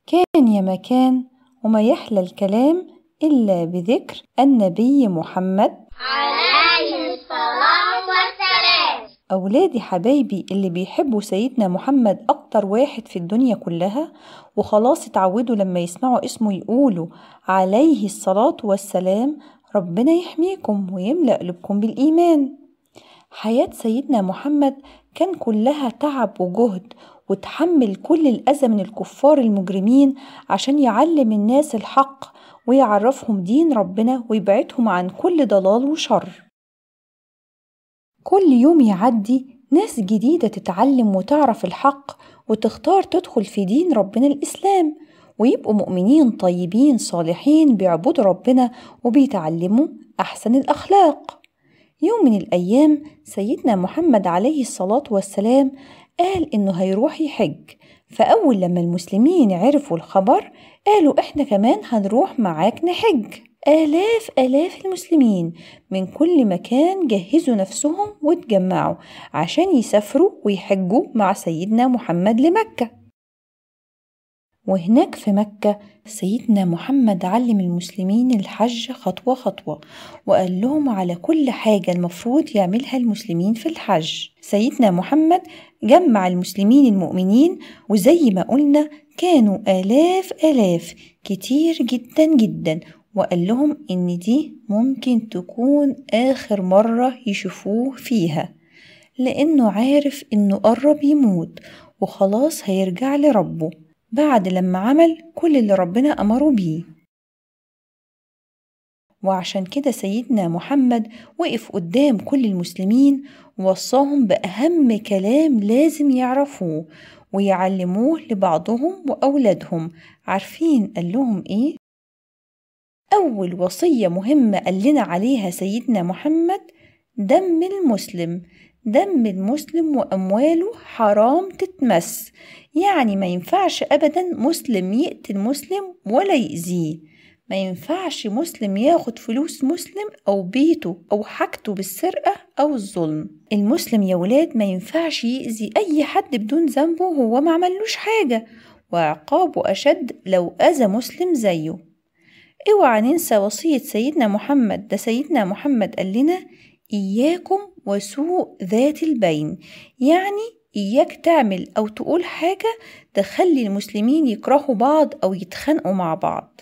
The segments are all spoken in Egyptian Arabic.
كان يا مكان وما يحلى الكلام إلا بذكر النبي محمد عليه الصلاة والسلام أولادي حبايبي اللي بيحبوا سيدنا محمد أكتر واحد في الدنيا كلها وخلاص اتعودوا لما يسمعوا اسمه يقولوا عليه الصلاة والسلام ربنا يحميكم ويملأ قلوبكم بالإيمان حياة سيدنا محمد كان كلها تعب وجهد وتحمل كل الأذى من الكفار المجرمين عشان يعلم الناس الحق ويعرفهم دين ربنا ويبعدهم عن كل ضلال وشر كل يوم يعدي ناس جديدة تتعلم وتعرف الحق وتختار تدخل في دين ربنا الإسلام ويبقوا مؤمنين طيبين صالحين بيعبدوا ربنا وبيتعلموا أحسن الأخلاق يوم من الأيام سيدنا محمد عليه الصلاة والسلام قال إنه هيروح يحج فأول لما المسلمين عرفوا الخبر قالوا إحنا كمان هنروح معاك نحج آلاف آلاف المسلمين من كل مكان جهزوا نفسهم واتجمعوا عشان يسافروا ويحجوا مع سيدنا محمد لمكة وهناك في مكة سيدنا محمد علم المسلمين الحج خطوة خطوة وقال لهم على كل حاجة المفروض يعملها المسلمين في الحج سيدنا محمد جمع المسلمين المؤمنين وزي ما قلنا كانوا آلاف آلاف كتير جدا جدا وقال لهم إن دي ممكن تكون آخر مرة يشوفوه فيها لأنه عارف إنه قرب يموت وخلاص هيرجع لربه بعد لما عمل كل اللي ربنا أمره بيه وعشان كده سيدنا محمد وقف قدام كل المسلمين ووصاهم بأهم كلام لازم يعرفوه ويعلموه لبعضهم وأولادهم عارفين قال لهم إيه؟ أول وصية مهمة قال لنا عليها سيدنا محمد دم المسلم دم المسلم وأمواله حرام تتمس يعني ما ينفعش أبدا مسلم يقتل مسلم ولا يأذيه ما ينفعش مسلم ياخد فلوس مسلم أو بيته أو حاجته بالسرقة أو الظلم المسلم يا ولاد ما ينفعش يأذي أي حد بدون ذنبه وهو ما عملوش حاجة وعقابه أشد لو أذى مسلم زيه اوعى ننسى وصية سيدنا محمد ده سيدنا محمد قال لنا إياكم وسوء ذات البين يعني إياك تعمل أو تقول حاجة تخلي المسلمين يكرهوا بعض أو يتخانقوا مع بعض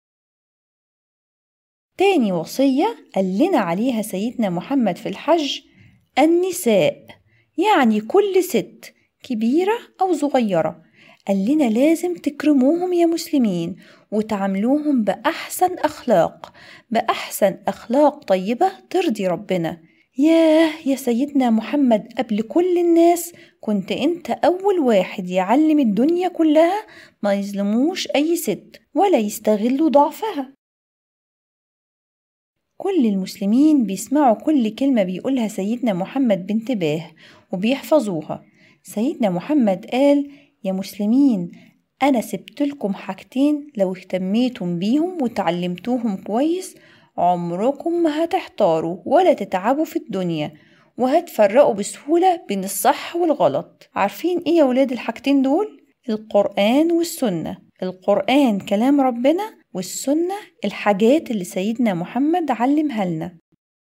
تاني وصية قال لنا عليها سيدنا محمد في الحج النساء يعني كل ست كبيرة أو صغيرة قال لنا لازم تكرموهم يا مسلمين وتعاملوهم بأحسن أخلاق بأحسن أخلاق طيبة ترضي ربنا ياه يا سيدنا محمد قبل كل الناس كنت انت أول واحد يعلم الدنيا كلها ما يظلموش أي ست ولا يستغلوا ضعفها كل المسلمين بيسمعوا كل كلمة بيقولها سيدنا محمد بانتباه وبيحفظوها سيدنا محمد قال يا مسلمين أنا سبتلكم حاجتين لو اهتميتم بيهم وتعلمتوهم كويس عمركم ما هتحتاروا ولا تتعبوا في الدنيا وهتفرقوا بسهولة بين الصح والغلط عارفين ايه يا ولاد الحاجتين دول؟ القرآن والسنة القرآن كلام ربنا والسنة الحاجات اللي سيدنا محمد علمها لنا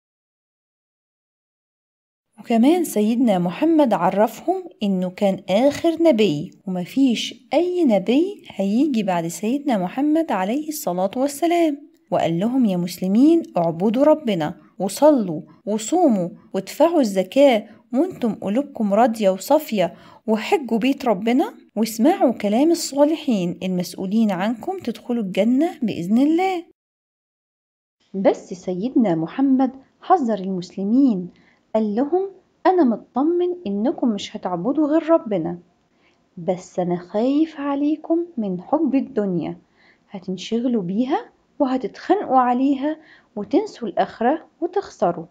وكمان سيدنا محمد عرفهم إنه كان آخر نبي ومفيش أي نبي هيجي بعد سيدنا محمد عليه الصلاة والسلام وقال لهم يا مسلمين اعبدوا ربنا وصلوا وصوموا وادفعوا الزكاة وانتم قلوبكم راضية وصافية وحجوا بيت ربنا واسمعوا كلام الصالحين المسؤولين عنكم تدخلوا الجنة بإذن الله بس سيدنا محمد حذر المسلمين قال لهم أنا مطمن إنكم مش هتعبدوا غير ربنا بس أنا خايف عليكم من حب الدنيا هتنشغلوا بيها وهتتخانقوا عليها وتنسوا الآخرة وتخسروا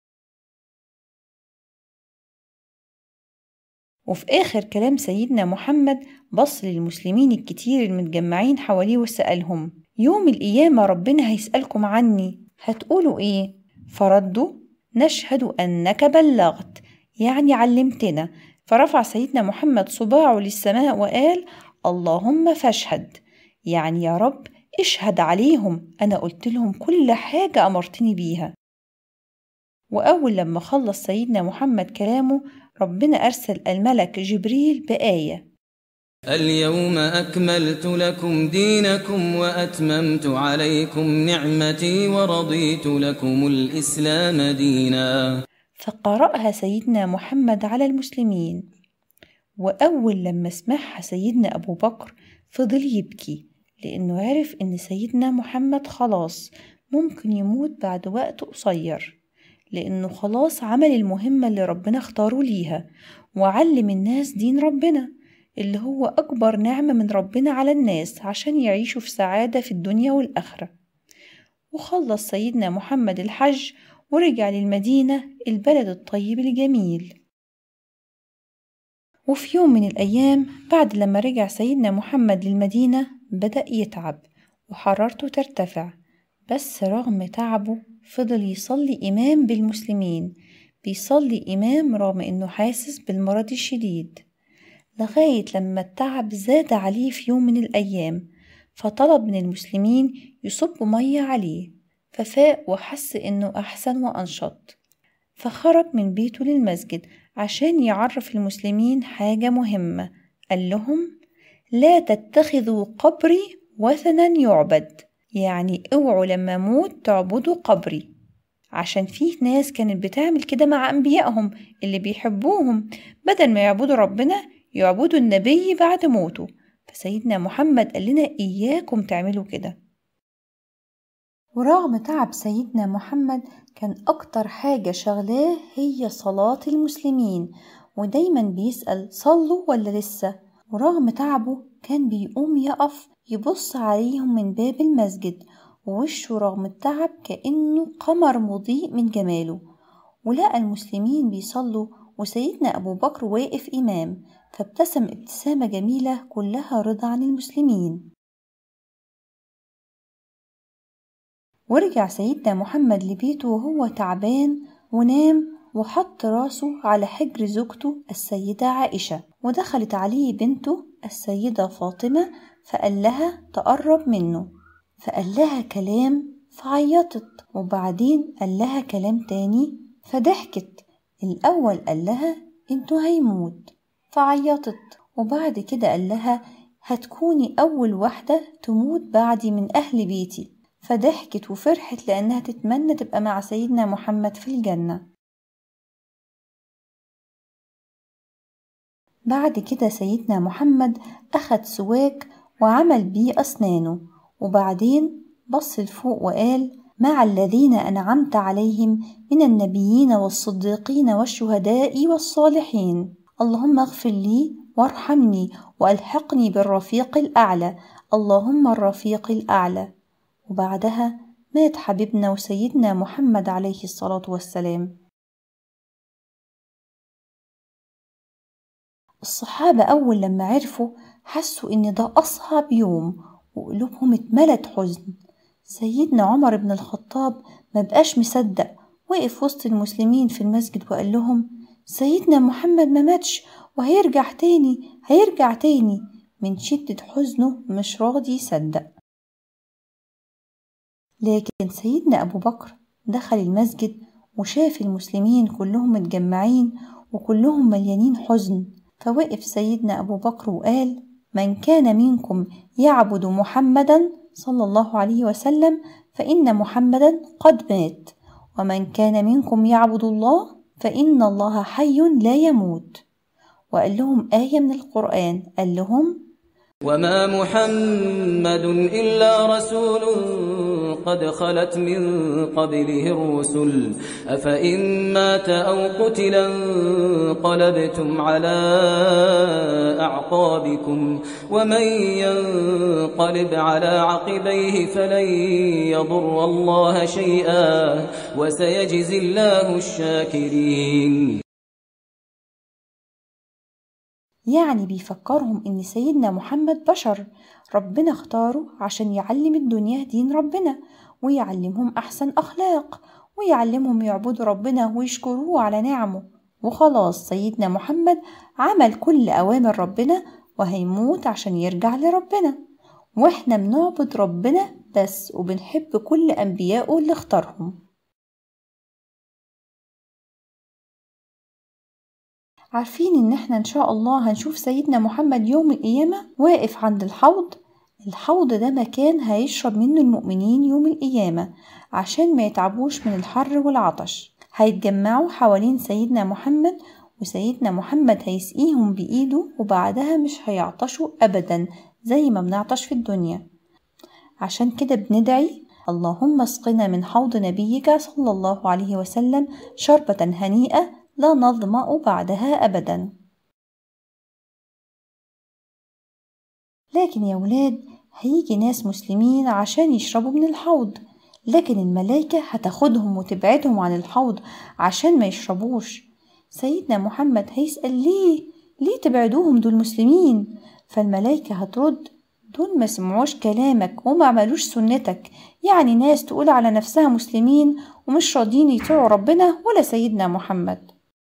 وفي آخر كلام سيدنا محمد بص للمسلمين الكتير المتجمعين حواليه وسألهم يوم القيامة ربنا هيسألكم عني هتقولوا إيه؟ فردوا نشهد أنك بلغت يعني علمتنا فرفع سيدنا محمد صباعه للسماء وقال اللهم فاشهد يعني يا رب اشهد عليهم أنا قلت لهم كل حاجة أمرتني بيها وأول لما خلص سيدنا محمد كلامه ربنا أرسل الملك جبريل بآية اليوم أكملت لكم دينكم وأتممت عليكم نعمتي ورضيت لكم الإسلام دينا فقرأها سيدنا محمد على المسلمين وأول لما سمعها سيدنا أبو بكر فضل يبكي لأنه عرف إن سيدنا محمد خلاص ممكن يموت بعد وقت قصير لأنه خلاص عمل المهمة اللي ربنا اختاره ليها وعلم الناس دين ربنا اللي هو أكبر نعمة من ربنا على الناس عشان يعيشوا في سعادة في الدنيا والآخرة وخلص سيدنا محمد الحج ورجع للمدينة البلد الطيب الجميل وفي يوم من الأيام بعد لما رجع سيدنا محمد للمدينة بدأ يتعب وحرارته ترتفع بس رغم تعبه فضل يصلي إمام بالمسلمين بيصلي إمام رغم إنه حاسس بالمرض الشديد لغاية لما التعب زاد عليه في يوم من الأيام فطلب من المسلمين يصبوا مية عليه ففاق وحس إنه أحسن وأنشط فخرج من بيته للمسجد عشان يعرف المسلمين حاجة مهمة قال لهم لا تتخذوا قبري وثنا يعبد يعني اوعوا لما اموت تعبدوا قبري عشان فيه ناس كانت بتعمل كده مع انبيائهم اللي بيحبوهم بدل ما يعبدوا ربنا يعبدوا النبي بعد موته فسيدنا محمد قال لنا اياكم تعملوا كده ورغم تعب سيدنا محمد كان أكتر حاجة شغلاه هي صلاة المسلمين ودايما بيسأل صلوا ولا لسه ورغم تعبه كان بيقوم يقف يبص عليهم من باب المسجد ووشه رغم التعب كأنه قمر مضيء من جماله ولقى المسلمين بيصلوا وسيدنا أبو بكر واقف إمام فابتسم ابتسامة جميلة كلها رضا عن المسلمين ورجع سيدنا محمد لبيته وهو تعبان ونام وحط راسه على حجر زوجته السيدة عائشة ودخلت عليه بنته السيدة فاطمة فقال لها تقرب منه فقال لها كلام فعيطت وبعدين قال لها كلام تاني فضحكت الأول قال لها انتوا هيموت فعيطت وبعد كده قال لها هتكوني أول واحدة تموت بعدي من أهل بيتي فضحكت وفرحت لأنها تتمنى تبقى مع سيدنا محمد في الجنة بعد كده سيدنا محمد أخد سواك وعمل بيه أسنانه وبعدين بص لفوق وقال مع الذين أنعمت عليهم من النبيين والصديقين والشهداء والصالحين اللهم اغفر لي وارحمني وألحقني بالرفيق الأعلى اللهم الرفيق الأعلى وبعدها مات حبيبنا وسيدنا محمد عليه الصلاة والسلام الصحابة أول لما عرفوا حسوا إن ده أصعب يوم وقلوبهم اتملت حزن سيدنا عمر بن الخطاب ما بقاش مصدق وقف وسط المسلمين في المسجد وقال لهم سيدنا محمد ما ماتش وهيرجع تاني هيرجع تاني من شدة حزنه مش راضي يصدق لكن سيدنا أبو بكر دخل المسجد وشاف المسلمين كلهم متجمعين وكلهم مليانين حزن فوقف سيدنا أبو بكر وقال من كان منكم يعبد محمدا صلى الله عليه وسلم فإن محمدا قد مات ومن كان منكم يعبد الله فإن الله حي لا يموت وقال لهم آية من القرآن قال لهم وما محمد إلا رسول قد خلت من قبله الرسل أفإن مات أو قتلا انقلبتم على أعقابكم ومن ينقلب على عقبيه فلن يضر الله شيئا وسيجزي الله الشاكرين يعني بيفكرهم إن سيدنا محمد بشر ربنا اختاره عشان يعلم الدنيا دين ربنا ويعلمهم أحسن أخلاق ويعلمهم يعبدوا ربنا ويشكروه على نعمه وخلاص سيدنا محمد عمل كل أوامر ربنا وهيموت عشان يرجع لربنا واحنا بنعبد ربنا بس وبنحب كل أنبيائه اللي اختارهم عارفين ان احنا ان شاء الله هنشوف سيدنا محمد يوم القيامة واقف عند الحوض الحوض ده مكان هيشرب منه المؤمنين يوم القيامة عشان ما يتعبوش من الحر والعطش هيتجمعوا حوالين سيدنا محمد وسيدنا محمد هيسقيهم بإيده وبعدها مش هيعطشوا أبدا زي ما بنعطش في الدنيا عشان كده بندعي اللهم اسقنا من حوض نبيك صلى الله عليه وسلم شربة هنيئة لا نظمأ بعدها أبدا لكن يا ولاد هيجي ناس مسلمين عشان يشربوا من الحوض لكن الملايكة هتاخدهم وتبعدهم عن الحوض عشان ما يشربوش سيدنا محمد هيسأل ليه ليه تبعدوهم دول مسلمين فالملايكة هترد دول ما سمعوش كلامك وما عملوش سنتك يعني ناس تقول على نفسها مسلمين ومش راضيين يطيعوا ربنا ولا سيدنا محمد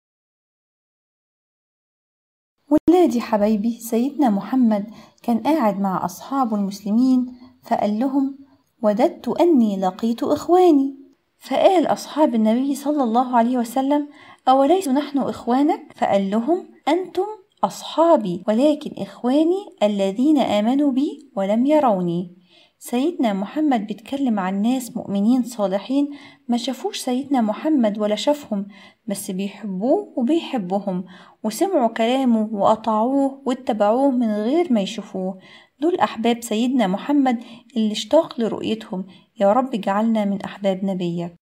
ولادي حبايبي سيدنا محمد كان قاعد مع أصحابه المسلمين فقال لهم وددت أني لقيت إخواني فقال أصحاب النبي صلى الله عليه وسلم أوليس نحن إخوانك فقال لهم أنتم أصحابي ولكن إخواني الذين آمنوا بي ولم يروني سيدنا محمد بيتكلم عن ناس مؤمنين صالحين ما شافوش سيدنا محمد ولا شافهم بس بيحبوه وبيحبهم وسمعوا كلامه وأطاعوه واتبعوه من غير ما يشوفوه دول أحباب سيدنا محمد اللي اشتاق لرؤيتهم يا رب اجعلنا من أحباب نبيك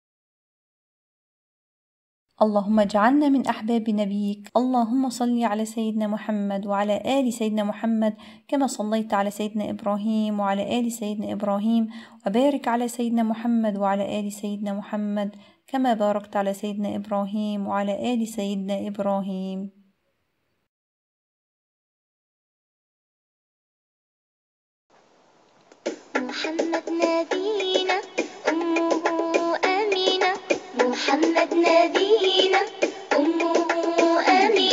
اللهم اجعلنا من أحباب نبيك اللهم صل على سيدنا محمد وعلى آل سيدنا محمد كما صليت على سيدنا إبراهيم وعلى آل سيدنا إبراهيم وبارك على سيدنا محمد وعلى آل سيدنا محمد كما باركت على سيدنا إبراهيم وعلى آل سيدنا إبراهيم محمد نبينا أمه أمينة محمد نبينا